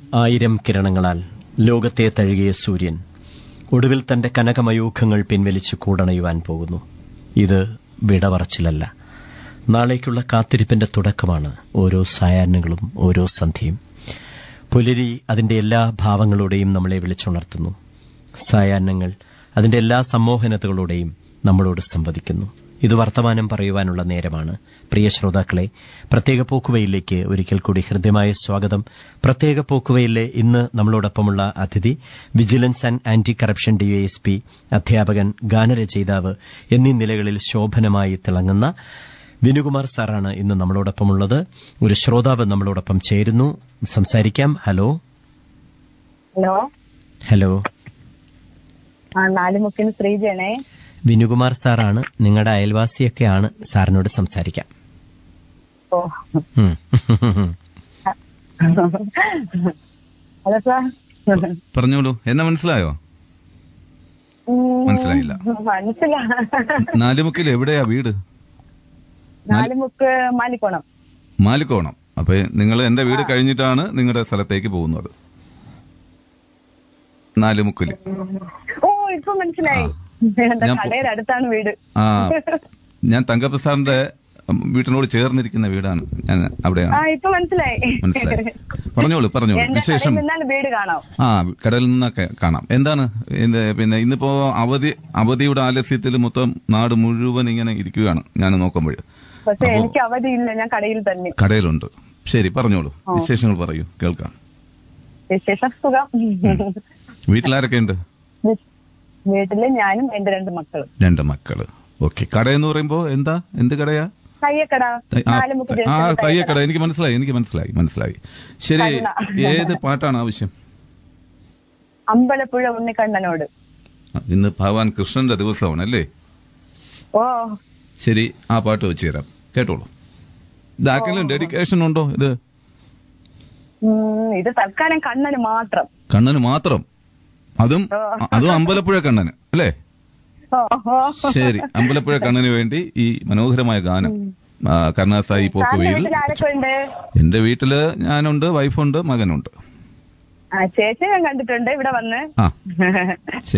ആയിരം കിരണങ്ങളാൽ ലോകത്തെ തഴുകിയ സൂര്യൻ ഒടുവിൽ തന്റെ കനകമയൂഖങ്ങൾ പിൻവലിച്ച് കൂടണയുവാൻ പോകുന്നു ഇത് വിടവറച്ചിലല്ല നാളേക്കുള്ള കാത്തിരിപ്പിന്റെ തുടക്കമാണ് ഓരോ സായാഹ്നങ്ങളും ഓരോ സന്ധ്യയും പുലരി അതിന്റെ എല്ലാ ഭാവങ്ങളോടെയും നമ്മളെ വിളിച്ചുണർത്തുന്നു സായാഹ്നങ്ങൾ അതിന്റെ എല്ലാ സമ്മോഹനതകളോടെയും നമ്മളോട് സംവദിക്കുന്നു ഇത് വർത്തമാനം പറയുവാനുള്ള നേരമാണ് പ്രിയ ശ്രോതാക്കളെ പ്രത്യേക പോക്കുവയിലേക്ക് ഒരിക്കൽ കൂടി ഹൃദ്യമായ സ്വാഗതം പ്രത്യേക പോക്കുവയിലെ ഇന്ന് നമ്മളോടൊപ്പമുള്ള അതിഥി vigilance and anti corruption DYSP അധ്യാപകൻ ഗാനരചയിതാവ് എന്നീ നിലകളിൽ ശോഭനമായി തിളങ്ങുന്ന വിനുകുമാർ സാറാണ് ഇന്ന് നമ്മളോടൊപ്പമുള്ളത് ഒരു ശ്രോതാവ് നമ്മളോടൊപ്പം ചേരുന്നു സംസാരിക്കാം ഹലോ ഹലോ ഹലോ ആ നാലുമുക്കിന് ശ്രീജയാണേ വിനുകുമാർ സാറാണ് നിങ്ങളുടെ അയൽവാസിയൊക്കെയാണ് സാറിനോട് സംസാരിക്കാം ഓ ഉം. ഹലോ സാർ പറഞ്ഞോളൂ എന്നെ മനസ്സിലായോ ഉം, മനസ്സിലായില്ല. മനസ്സിലാ നാലുമുക്കിൽ എവിടെയാ വീട് നാലുമുക്ക് മാലിക്കോണം മാലിക്കോണം അപ്പൊ നിങ്ങൾ എന്റെ വീട് കഴിഞ്ഞിട്ടാണ് നിങ്ങളുടെ സ്ഥലത്തേക്ക് പോകുന്നത് നാലുമുക്കില് ഓ ഇപ്പൊ മനസ്സിലായി എന്റെ ഞാൻ പോ- കടയുടെ അടുത്താണ് വീട് ആ ഞാൻ തങ്കപ്പ സാറിന്റെ ഉം, വീട്ടിനോട് ചേർന്നിരിക്കുന്ന വീടാണ് ഞാൻ അവിടെയാണ് ആ ഇപ്പൊ മനസ്സിലായി മനസ്സിലായി പറഞ്ഞോളൂ പറഞ്ഞോളൂ എന്റെ വിശേഷം കടയിൽ നിന്നാണ് വീട് കാണാം ആ കടലിൽ നിന്നൊക്കെ കാണാം എന്താണ് ഇത് പിന്നെ ഇന്നിപ്പോ അവധി അവധിയുടെ ആലസ്യത്തിൽ മൊത്തം നാട് മുഴുവൻ ഇങ്ങനെ ഇരിക്കുകയാണ് ഞാൻ നോക്കുമ്പോൾ പക്ഷെ അപ്പോ- എനിക്ക് അവധിയില്ല ഞാൻ കടയിൽ തന്നെ കടയിലുണ്ട് ശരി പറഞ്ഞോളൂ വിശേഷങ്ങൾ പറയൂ കേൾക്കാം വിശേഷം സുഖം വീട്ടിലാരൊക്കെ ഉണ്ട് വീട്ടില് ഞാനും എന്റെ രണ്ട് മക്കളും രണ്ട് മക്കള് ഓക്കെ കട എന്ന് പറയുമ്പോ എന്താ എന്ത് കടയാ തയ്യക്കട ത- ആ, നാലുമുക്ക് ത- ആ ജംഗ്ഷനിൽ തയ്യക്കട എനിക്ക് മനസ്സിലായി എനിക്ക് മനസ്സിലായി മനസ്സിലായി ശരി കരുണ. ഏത് പാട്ടാണ് ആവശ്യം അമ്പലപ്പുഴ ഉണ്ണിക്കണ്ണനോട് ആ, ഇന്ന് ഭഗവാൻ കൃഷ്ണന്റെ ദിവസമാണ് അല്ലേ ഓ ശരി ആ പാട്ട് വെച്ച് തരാം കേട്ടോളൂ ഇത് ആർക്കെങ്കിലും ഡെഡിക്കേഷൻ ഉണ്ടോ ഇത് ഉം, ഇത് തൽക്കാലം കണ്ണന് മാത്രം കണ്ണന് മാത്രം അതും ഓ. അതും അമ്പലപ്പുഴ കണ്ണന് അല്ലേ ഓ, ഓ. ശരി അമ്പലപ്പുഴ കണ്ണന് വേണ്ടി ഈ മനോഹരമായ ഗാനം ആ, കരുണാസായി സാറിന്റെ പോക്കുവയിൽ വീട്ടിൽ ആരൊക്കെ ഉണ്ട് എന്റെ വീട്ടില് ഞാനുണ്ട് വൈഫുണ്ട് മകനുണ്ട് ആ ചേച്ചി ഞാൻ കണ്ടിട്ടുണ്ട് ഇവിടെ വന്ന് ആ